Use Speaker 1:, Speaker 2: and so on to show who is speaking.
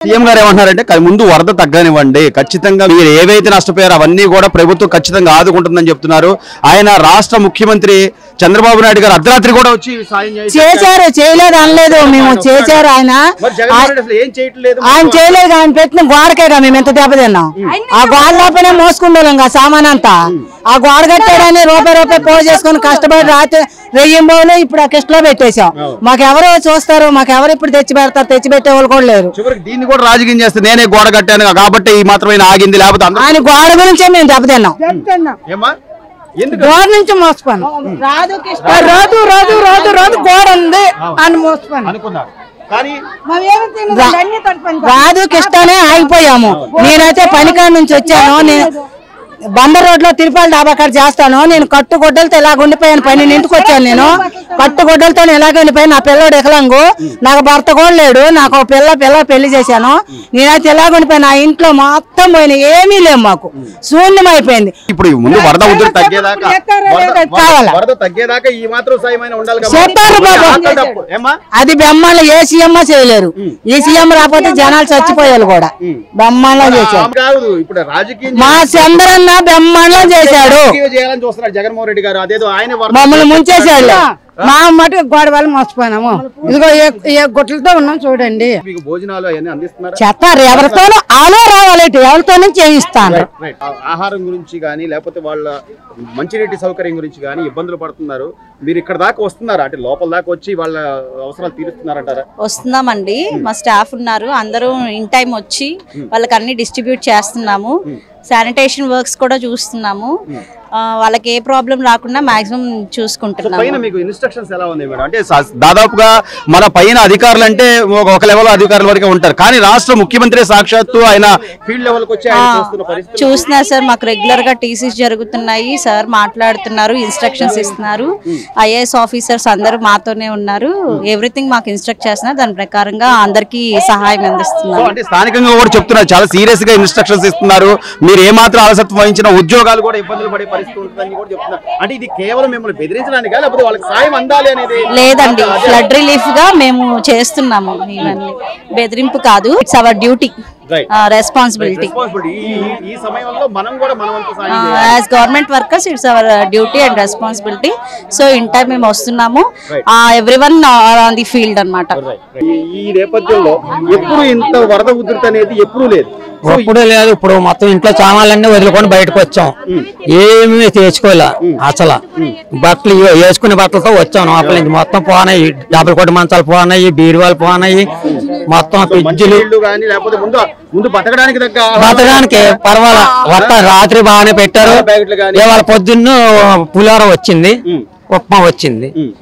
Speaker 1: CM గారు ఏమంటున్నారంటే క- ముందు వరద తగ్గనివ్వండి ఖచ్చితంగా మీరు ఏవైతే నష్టపోయారో అవన్నీ కూడా ప్రభుత్వం ఖచ్చితంగా ఆదుకుంటుందని చెప్తున్నారు ఆయన రాష్ట్ర ముఖ్యమంత్రి చంద్రబాబు నాయుడు గారు అర్ధరాత్రి కూడా వచ్చి సాయం చేసి-
Speaker 2: చేశారు చేయలేదు అనలేదు మేము చేశారు ఆయన
Speaker 1: మరి జగన్మోహన్ రెడ్డి అసలు ఏం చేయట్లేదు
Speaker 2: ఆయన చేయలేదు ఆయన పెట్టిన గోడకేగా మేము ఎంత దెబ్బతిన్నాం ఆ గోడ లోపలే మోసుకుంటాం కదా సామాన్ అంతా ఆ గోడ కట్టాడని రూపాయి రూపాయి పో చేసుకొని కష్టపడి రాత్రి వెయ్యి పోలు ఇప్పుడు ఆ కిష్టలో పెట్టేశాం మాకెవరు చూస్తారు మాకెవరు ఇప్పుడు తెచ్చి పెడతారు తెచ్చి పెట్టే వాళ్ళు కూడా లేరు
Speaker 1: చివరికి దీన్ని కూడా రాజకీయం చేస్తే నేనే గోడ కట్టాను కాబట్టి ఈ మాత్రమే ఆగింది లేకపోతే అందరూ
Speaker 2: ఆయన గోడ గురించే మేము దెబ్బతిన్నాం
Speaker 1: ఏమ్మా ఎందుకు
Speaker 2: గోడ నుంచి మోసుకున్నాం రాదు రోజు రోజు రోజు రోజు గోడ ఉంది అని మోసుకున్నాం
Speaker 1: అనుకున్నారు కానీ
Speaker 2: రాదు కిష్టనే ఆగిపోయాము నేనైతే పనికాడ నుంచి వచ్చాను నేను బందర్ రోడ్ లో తిరుపతి డాబా కాడ చేస్తాను నేను కట్టుగొడ్డలతో ఎలాగ ఉండిపోయాను పని ఇంటికి వచ్చాను నేను కట్టుగొడ్డలతో ఎలాగ ఉండిపోయాను నా పిల్లడు ఎకలంగు నాకు భర్త కూడా లేడు నాకు ఒక పిల్ల పిల్ల పెళ్లి చేశాను నేనైతే ఎలాగ ఉండిపోయాను ఆ ఇంట్లో మొత్తం పోయిన ఏమీ లేవు మాకు శూన్యం అయిపోయింది
Speaker 1: ఇప్పుడు ఈ ముందు వరద ఉధృతి తగ్గేదాకా వరద-
Speaker 2: కావాలా?
Speaker 1: వరద తగ్గేదాకా ఈ మాత్రం సాయమైన ఉండాలి కదా.
Speaker 2: చెప్పారు బాబు.
Speaker 1: ఆకలి తప్పు. ఏమ్మా
Speaker 2: అది బెమ్మాలో ఏ సీఎం చేయలేరు ఈ సీఎం రాకపోతే జనాలు చచ్చిపోయారు కూడా బెమ్మాలో చేశారు
Speaker 1: ఆమె కాదు ఇప్పుడు రాజకీయం
Speaker 2: మా చంద్రన్న బ్రహ్మాండం చేశాడు
Speaker 1: రాజకీయం చేయాలని చూస్తున్నాడు జగన్మోహన్ రెడ్డి గారు అదేదో ఆయన వరద-
Speaker 2: మమ్మల్ని ముంచేశాడు
Speaker 3: మా మటుకు గోడ వాళ్ళు మోసపోయినాము ఇదిగో ఏ- ఏ గుట్టలతో ఉన్నాం చూడండి
Speaker 1: మీకు భోజనాలు అవన్నీ అందిస్తున్నారా
Speaker 2: చెప్తారు ఎవరితోనూ ఆలో రావాలి ఇటు ఎవరితోనూ చేయిస్తాను
Speaker 1: రైట్. ఆ- ఆహారం గురించి కానీ లేకపోతే వాళ్ళ మంచినీటి సౌకర్యం గురించి కానీ ఇబ్బందులు పడుతున్నారు మీరు ఇక్కడ దాకా వస్తున్నారు అంటే లోపల దాకా వచ్చి వాళ్ళ అవసరాలు తీరుస్తున్నారంటారా
Speaker 4: వస్తున్నామండి మా స్టాఫ్ ఉన్నారు అందరూ ఇన్ టైం వచ్చి వాళ్ళకి అన్ని డిస్ట్రిబ్యూట్ చేస్తున్నాము శానిటేషన్ వర్క్స్ కూడా చూస్తున్నాము ఆ, వాళ్ళకి ఏ ప్రాబ్లం రాకుండా మాక్సిమం
Speaker 1: సో
Speaker 4: చూసుకుంటున్నాము
Speaker 1: పైన మీకు ఇన్స్ట్రక్షన్స్ ఎలా ఉన్నాయి మేడం అంటే సా- దాదాపుగా మన పైన అధికారులు అంటే ఒక- ఒక లెవెల్ అధికారుల వరకే ఉంటారు కానీ రాష్ట్ర ముఖ్యమంత్రి సాక్షాత్తు ఆయన ఫీల్డ్ లెవెల్కి వచ్చి ఆయన చూస్తున్న పరిస్థితి
Speaker 4: చూస్తున్నారు సార్ మాకు రెగ్యులర్ గా టీసీస్ జరుగుతున్నాయి సార్ మాట్లాడుతున్నారు ఇన్స్ట్రక్షన్స్ ఇస్తున్నారు ఐఏఎస్ ఆఫీసర్స్ అందరూ మాతోనే ఉన్నారు ఎవ్రీథింగ్ మాకు ఇన్స్ట్రక్ట్ చేస్తున్నారు దాని ప్రకారంగా అందరికీ సహాయం
Speaker 1: సో
Speaker 4: అందిస్తున్నారు
Speaker 1: అంటే స్థానికంగా కూడా చెప్తున్నారు చాలా సీరియస్ గా ఇన్స్ట్రక్షన్స్ ఇస్తున్నారు మీరు ఏ మాత్రం అలసత్వం వహించిన ఉద్యోగాలు కూడా ఇబ్బందులు పడే పరిస్థితి ఉంటుందని కూడా చెప్తున్నారు అంటే ఇది కేవలం మిమ్మల్ని బెదిరించడానికి లేకపోతే వాళ్ళకి సాయం అందాలి అనేది
Speaker 4: లేదండి ఫ్లడ్ రిలీఫ్ గా మేము చేస్తున్నాము ఇవన్నీ బెదిరింపు కాదు it's our duty
Speaker 1: Right.
Speaker 4: Responsibility
Speaker 1: responsibility ఈ ఈ సమయంలో మనం కూడా మనం అంత సాయం చేయాలి.
Speaker 4: As government workers it's our duty and responsibility so in time మేము వస్తున్నాము everyone on the field అనమాట
Speaker 1: ఈ- ఈ నేపథ్యంలో ఎప్పుడు ఇంత వరద ఉధృతి అనేది ఎప్పుడూ లేదు
Speaker 5: ఎప్పుడూ లేదు ఇప్పుడు మొత్తం ఇంట్లో సామాన్లన్నీ వదులుకొని బయటకు వచ్చాం ఏమీ తెచ్చుకోలే అసలు బట్టలు ఇవే వేసుకునే బట్టలతో వచ్చాం లోపల నుంచి మొత్తం పోనాయి డబుల్ కొట్టు మంచాలు పోనాయి బీరువాలు పోనాయి మొత్తం ఫ్రిడ్జ్లు
Speaker 1: ఇల్లు కానీ లేకపోతే ముందు ముందు బతకడానికి తగ్గ ఆహారం-
Speaker 5: బతకడానికి పర్వాలా వస్త రాత్రి బాగానే పెట్టారు
Speaker 1: ప్యాకెట్లు కానీ
Speaker 5: ఇవాళ పొద్దున్న పులిహోర వచ్చింది ఉప్మా వచ్చింది